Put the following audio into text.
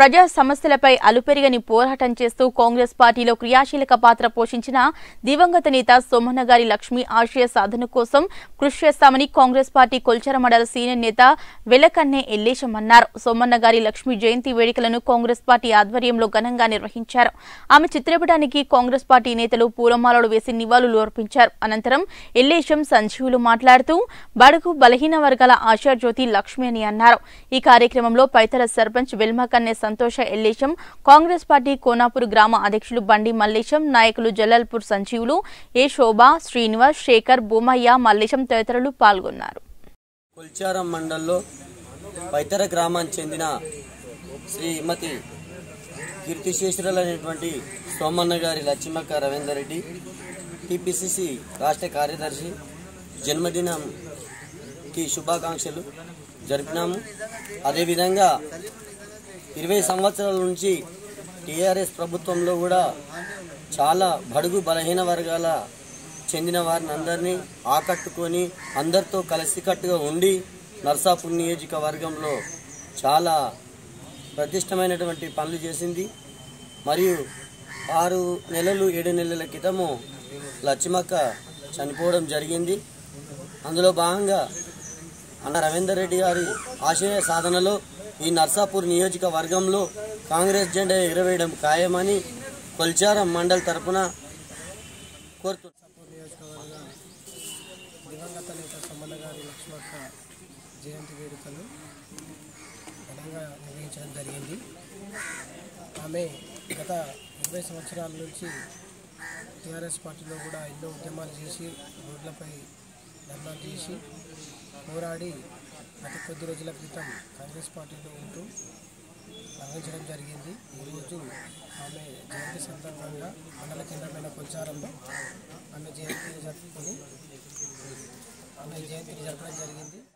ప్రజా సమస్యలపై అలుపెరగని పోరాటం చేస్తూ కాంగ్రెస్ పార్టీలో క్రియాశీలక పాత్ర పోషించిన దివంగత నేత సోమన్న గారి లక్ష్మి ఆశయ సాధన కోసం కృషి చేస్తామని కాంగ్రెస్ పార్టీ కొల్చర మండల సీనియర్ నేత వెలకన్నే ఎల్లేశం అన్నారు సోమన్న గారి లక్ష్మి జయంతి వేడుకలను కాంగ్రెస్ పార్టీ ఆధ్వర్యంలో ఘనంగా నిర్వహించారు ఆమె చిత్రపటానికి కాంగ్రెస్ పార్టీ నేతలు పూలమాలలు వేసి నివాళులు అర్పించారు అనంతరం ఎల్లేశం సంజీవులు మాట్లాడుతూ బడుగు బలహీన వర్గాల ఆశాజ్యోతి లక్ష్మి అని అన్నారు ఈ కార్యక్రమంలో పైతల సర్పంచ్ వెల్మకన్నె సంతోష ఎల్లేశం కాంగ్రెస్ పార్టీ కోనాపూర్ గ్రామ అధ్యక్షులు బండి మల్లేశం నాయకులు జలాల్పూర్ సంజీవులు ఏ శోభ శ్రీనివాస్ శేఖర్ భూమయ్య మల్లేశం తదితరులు పాల్గొన్నారు కొల్చారం మండల్లో పైతర గ్రామానికి చెందిన శ్రీమతి కీర్తిశేషురాలు అనేటువంటి సోమన్న గారి లక్ష్మక్క రవీందర్ రెడ్డి టిపిసిసి రాష్ట్ర కార్యదర్శి జన్మదినంకి శుభాకాంక్షలు జరిపినాము అదేవిధంగా ఇరవై సంవత్సరాల నుంచి టీఆర్ఎస్ ప్రభుత్వంలో కూడా చాలా బడుగు బలహీన వర్గాల చెందిన వారిని అందరినీ ఆకట్టుకొని అందరితో కలిసికట్టుగా ఉండి నర్సాపూర్ నియోజకవర్గంలో చాలా ప్రతిష్టమైనటువంటి పనులు చేసింది మరియు ఆరు నెలలు ఏడు నెలల క్రితము లక్ష్మక్క చనిపోవడం జరిగింది అందులో భాగంగా అన్న రవీందర్ రెడ్డి గారి ఆశయ సాధనలో ఈ నర్సాపూర్ నియోజకవర్గంలో కాంగ్రెస్ జెండా ఎగరవేయడం ఖాయమని కొల్చారం మండల్ తరపున కోరుతున్నాను నియోజకవర్గ దివంగత నేత సమ్మన్న గారి లక్ష్మక్క జయంతి వేడుకలు ఘనంగా నిర్వహించడం జరిగింది ఆమె గత ఇరవై సంవత్సరాల నుంచి టీఆర్ఎస్ పార్టీలో కూడా ఎన్నో ఉద్యమాలు చేసి రోడ్లపై ధర్నాలు చేసి పోరాడి అతి కొద్ది రోజుల క్రితం కాంగ్రెస్ పార్టీలో ఉంటూ మరణించడం జరిగింది ఈరోజు ఆమె జయంతి సందర్భంగా మండల కేంద్రమైన కొల్చారంలో ఆమె జయంతిని జరుపుకొని ఆమె జయంతిని జరపడం జరిగింది